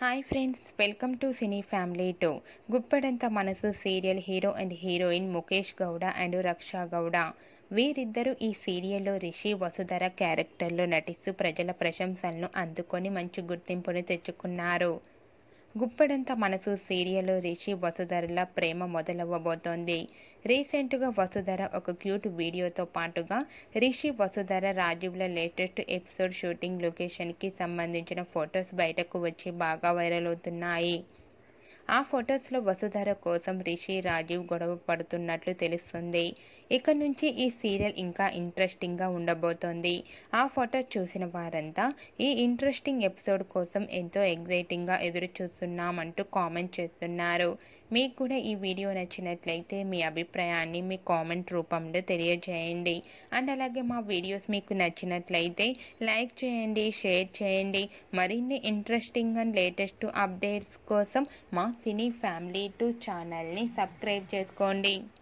hi friends welcome to cine family two గుప్పడంత మనసు serial hero and heroine Mukesh Gowda and Raksha Gowda వీరిద్దరూ ఈ సీరియల్లో రిషి వసుధర క్యారెక్టర్లో నటిస్తూ ప్రజల ప్రశంసలను అందుకొని మంచి గుర్తింపుని తెచ్చుకున్నారు గుప్పడంత మనసు సీరియల్లో రిషి వసుధరల ప్రేమ మొదలవ్వబోతోంది రీసెంట్గా వసుధర ఒక క్యూట్ వీడియోతో పాటుగా రిషి వసుధర రాజీవ్ల లేటెస్ట్ ఎపిసోడ్ షూటింగ్ లొకేషన్కి సంబంధించిన ఫొటోస్ బయటకు వచ్చి బాగా వైరల్ అవుతున్నాయి ఆ ఫొటోస్లో వసుధర కోసం రిషి రాజీవ్ గొడవ పడుతున్నట్లు తెలుస్తుంది ఇక నుంచి ఈ సీరియల్ ఇంకా ఇంట్రెస్టింగ్గా ఉండబోతోంది ఆ ఫొటోస్ చూసిన వారంతా ఈ ఇంట్రెస్టింగ్ ఎపిసోడ్ కోసం ఎంతో ఎగ్జైటింగ్గా ఎదురు చూస్తున్నామంటూ కామెంట్ చేస్తున్నారు మీకు కూడా ఈ వీడియో నచ్చినట్లయితే మీ అభిప్రాయాన్ని మీ కామెంట్ రూపంలో తెలియజేయండి అండ్ అలాగే మా వీడియోస్ మీకు నచ్చినట్లయితే లైక్ చేయండి షేర్ చేయండి మరిన్ని ఇంట్రెస్టింగ్ అండ్ లేటెస్ట్ అప్డేట్స్ కోసం మా సినీ ఫ్యామిలీ టూ ఛానల్ని సబ్స్క్రైబ్ చేసుకోండి